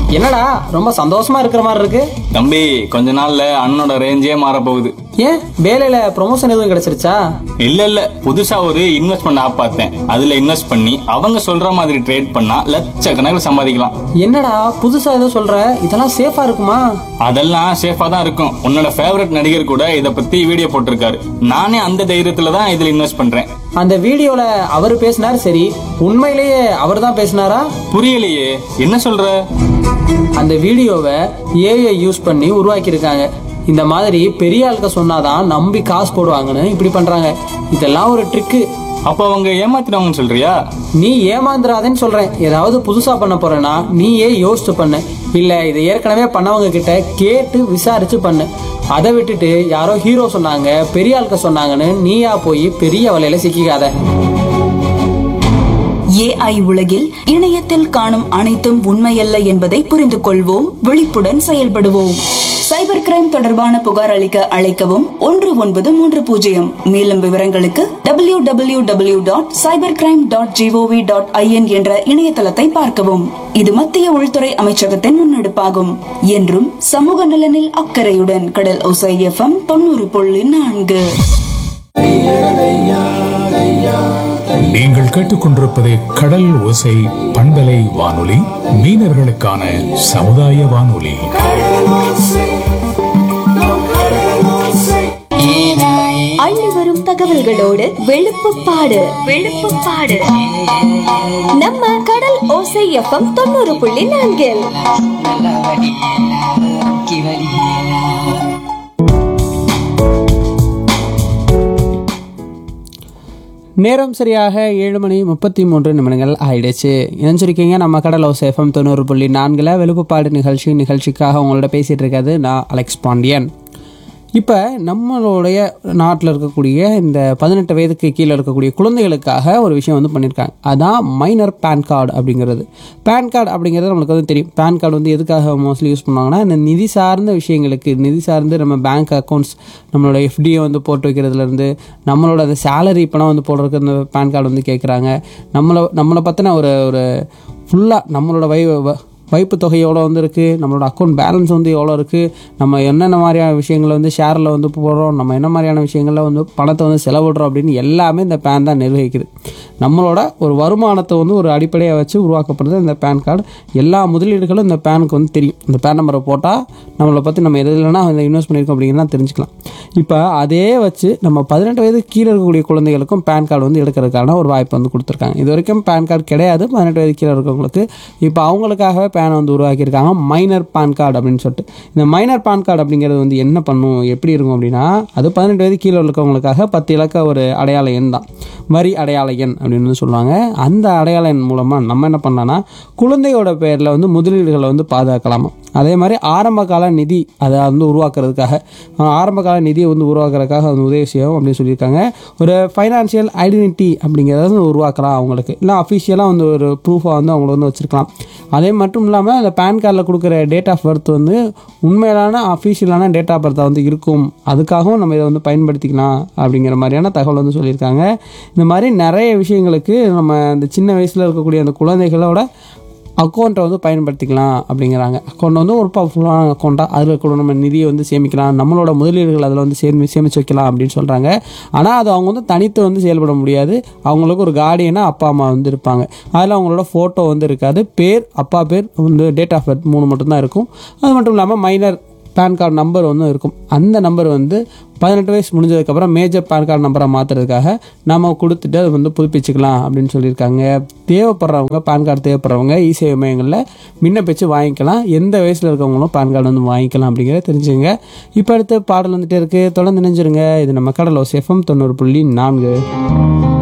என்னடா ரொம்ப சந்தோஷமா இருக்கிற மாதிரி இருக்கு தம்பி கொஞ்ச நாள்ல அண்ணனோட ரேஞ்சே மாற போகுது ஏன் வேலையில ப்ரொமோஷன் எதுவும் கிடைச்சிருச்சா இல்ல இல்ல புதுசா ஒரு இன்வெஸ்ட்மெண்ட் ஆப் பார்த்தேன் அதுல இன்வெஸ்ட் பண்ணி அவங்க சொல்ற மாதிரி ட்ரேட் பண்ணா லட்சக்கணக்கில் சம்பாதிக்கலாம் என்னடா புதுசா ஏதோ சொல்ற இதெல்லாம் சேஃபா இருக்குமா அதெல்லாம் சேஃபா தான் இருக்கும் உன்னோட ஃபேவரட் நடிகர் கூட இத பத்தி வீடியோ போட்டிருக்காரு நானே அந்த தைரியத்துல தான் இதுல இன்வெஸ்ட் பண்றேன் அந்த வீடியோல அவர் பேசினார் சரி உண்மையிலேயே அவர் தான் பேசினாரா புரியலையே என்ன சொல்ற அந்த வீடியோவை ஏஐ யூஸ் பண்ணி உருவாக்கியிருக்காங்க இந்த மாதிரி பெரிய ஆளுக்க சொன்னாதான் நம்பி காசு போடுவாங்கன்னு இப்படி பண்றாங்க இதெல்லாம் ஒரு ட்ரிக்கு அப்ப அவங்க ஏமாத்தினவங்கன்னு சொல்றியா நீ ஏமாந்துடாதேன்னு சொல்றேன் ஏதாவது புதுசா பண்ண போறேன்னா நீயே யோசிச்சு பண்ணு இல்ல இதை ஏற்கனவே பண்ணவங்க கிட்ட கேட்டு விசாரிச்சு பண்ணு அதை விட்டுட்டு யாரோ ஹீரோ சொன்னாங்க பெரிய ஆளுக்க சொன்னாங்கன்னு நீயா போய் பெரிய வலையில சிக்கிக்காத ஏஐ உலகில் இணையத்தில் காணும் அனைத்தும் உண்மையல்ல என்பதை புரிந்து கொள்வோம் விழிப்புடன் செயல்படுவோம் சைபர் கிரைம் தொடர்பான புகார் அளிக்க அழைக்கவும் ஒன்று ஒன்பது மூன்று பூஜ்ஜியம் மேலும் விவரங்களுக்கு W W W dot cyber crime dot GOV dot IN என்ற இணையதளத்தை பார்க்கவும் இது மத்திய உள்துறை அமைச்சகத்தின் முன்னெடுப்பாகும் என்றும் சமூக நலனில் அக்கறையுடன் கடல் ஒசை எஃப்எம் தொண்ணூறு புள்ளி நான்கு நீங்கள் கேட்டுக்கொண்டிருப்பது கடல் ஓசை பண்பலை வானொலி மீனவர்களுக்கான சமுதாய வானொலி அள்ளி வரும் தகவல்களோடு வெளுப்புப்பாடு வெளுப்புப்பாடு நம்ம கடல் ஓசை எஃப்எம் தொண்ணூறு புள்ளி நான்கில் நேரம் சரியாக ஏழு மணி முப்பத்தி மூன்று நிமிடங்கள் ஆயிடுச்சு இணைஞ்சிருக்கீங்க நம்ம கடல் ஹவுஸ் எஃப்எம் தொண்ணூறு புள்ளி நான்கில் வெளுப்புப்பாடு நிகழ்ச்சி நிகழ்ச்சிக்காக உங்களோட பேசிகிட்டு இருக்காது நான் அலெக்ஸ் பாண்டியன் இப்போ நம்மளுடைய நாட்டில் இருக்கக்கூடிய இந்த பதினெட்டு வயதுக்கு கீழே இருக்கக்கூடிய குழந்தைகளுக்காக ஒரு விஷயம் வந்து பண்ணியிருக்காங்க அதான் மைனர் பேன் கார்டு அப்படிங்கிறது பேன் கார்டு அப்படிங்கிறது நம்மளுக்கு வந்து தெரியும் பேன் கார்டு வந்து எதுக்காக மோஸ்ட்லி யூஸ் பண்ணுவாங்கன்னா இந்த நிதி சார்ந்த விஷயங்களுக்கு நிதி சார்ந்து நம்ம பேங்க் அக்கௌண்ட்ஸ் நம்மளோட எஃப்டியை வந்து போட்டு வைக்கிறதுலேருந்து நம்மளோட அந்த சேலரி பணம் வந்து போடுறதுக்கு இந்த பேன் கார்டு வந்து கேட்குறாங்க நம்மளை நம்மளை பற்றின ஒரு ஒரு ஃபுல்லாக நம்மளோட வை வ- வைப்பு தொகை எவ்வளோ வந்து இருக்குது நம்மளோட அக்கௌண்ட் பேலன்ஸ் வந்து எவ்வளோ இருக்குது நம்ம என்னென்ன மாதிரியான விஷயங்களை வந்து ஷேரில் வந்து போடுறோம் நம்ம என்ன மாதிரியான விஷயங்களில் வந்து பணத்தை வந்து செலவிடுறோம் அப்படின்னு எல்லாமே இந்த பேன் தான் நிர்வகிக்குது நம்மளோட ஒரு வருமானத்தை வந்து ஒரு அடிப்படையாக வச்சு உருவாக்கப்படுது இந்த பேன் கார்டு எல்லா முதலீடுகளும் இந்த பேனுக்கு வந்து தெரியும் இந்த பேன் நம்பரை போட்டால் நம்மளை பற்றி நம்ம எது இல்லைனா அதில் இன்வெஸ்ட் பண்ணியிருக்கோம் அப்படிங்கிறத தெரிஞ்சுக்கலாம் இப்போ அதே வச்சு நம்ம பதினெட்டு வயது கீழே இருக்கக்கூடிய குழந்தைகளுக்கும் பேன் கார்டு வந்து எடுக்கிறதுக்கான ஒரு வாய்ப்பு வந்து கொடுத்துருக்காங்க இது வரைக்கும் பேன் கார்டு கிடையாது பதினெட்டு வயது கீழே இருக்கவங்களுக்கு இப்போ அவங்களுக்காகவே பேனை வந்து உருவாக்கியிருக்காங்க மைனர் பேன் கார்டு அப்படின்னு சொல்லிட்டு இந்த மைனர் பேன் கார்டு அப்படிங்கிறது வந்து என்ன பண்ணும் எப்படி இருக்கும் அப்படின்னா அது பதினெட்டு வயது கீழே இருக்கவங்களுக்காக பத்து இலக்க ஒரு அடையாள எண் தான் வரி அடையாள எண் அப்படின்னு வந்து சொல்லுவாங்க அந்த அடையாள எண் மூலமாக நம்ம என்ன பண்ணலாம்னா குழந்தையோட பேரில் வந்து முதலீடுகளை வந்து பாதுகாக்கலாமா அதே மாதிரி ஆரம்ப கால நிதி அதை வந்து உருவாக்குறதுக்காக அஹ் ஆரம்ப கால நிதியை வந்து உருவாக்குறதுக்காக வந்து உதவி செய்யும் அப்படின்னு சொல்லியிருக்காங்க ஒரு ஃபைனான்சியல் ஐடென்டிட்டி அப்படிங்கிறத வந்து உருவாக்கலாம் அவங்களுக்கு இல்லை அஃபிஷியலாக வந்து ஒரு ப்ரூஃபாக வந்து அவங்கள வந்து வச்சுருக்கலாம் அதே மட்டும் இல்லாமல் அந்த பேன் கார்டில் கொடுக்குற டேட் ஆஃப் பர்த் வந்து உண்மையிலான அஃபிஷியலான டேட் ஆஃப் பர்த்தாக வந்து இருக்கும் அதுக்காகவும் நம்ம இதை வந்து பயன்படுத்திக்கலாம் அப்படிங்கிற மாதிரியான தகவல் வந்து சொல்லியிருக்காங்க இந்த மாதிரி நிறைய விஷயங்களுக்கு நம்ம இந்த சின்ன வயசில் இருக்கக்கூடிய அந்த குழந்தைகளோட அக்கௌண்ட்டை வந்து பயன்படுத்திக்கலாம் அப்படிங்கிறாங்க அக்கௌண்ட் வந்து ஒரு பவர்ஃபுல்லான அக்கௌண்ட்டாக அதில் கூட நம்ம நிதியை வந்து சேமிக்கலாம் நம்மளோட முதலீடுகள் அதில் வந்து சேமி சேமிச்சு வைக்கலாம் அப்படின்னு சொல்கிறாங்க ஆனால் அது அவங்க வந்து தனித்து வந்து செயல்பட முடியாது அவங்களுக்கு ஒரு கார்டியனாக அப்பா அம்மா வந்து இருப்பாங்க அதில் அவங்களோட ஃபோட்டோ வந்து இருக்காது பேர் அப்பா பேர் வந்து டேட் ஆஃப் பர்த் மூணு மட்டும்தான் இருக்கும் அது மட்டும் இல்லாமல் மைனர் பேன் கார்டு நம்பர் ஒன்று இருக்கும் அந்த நம்பர் வந்து பதினெட்டு வயசு முடிஞ்சதுக்கப்புறம் மேஜர் பேன் கார்டு நம்பரை மாற்றுறதுக்காக நம்ம கொடுத்துட்டு அதை வந்து புதுப்பிச்சுக்கலாம் அப்படின்னு சொல்லியிருக்காங்க தேவைப்படுறவங்க பேன் கார்டு தேவைப்படுறவங்க இசேவை மையங்களில் விண்ணப்பிச்சு வாங்கிக்கலாம் எந்த வயசில் இருக்கவங்களும் பேன் கார்டு வந்து வாங்கிக்கலாம் அப்படிங்கிறத தெரிஞ்சுங்க இப்போ அடுத்து பாடல் வந்துட்டே இருக்குது தொடர்ந்து நினைஞ்சிருங்க இது நம்ம கடலோ எஃப்எம் தொண்ணூறு புள்ளி நான்கு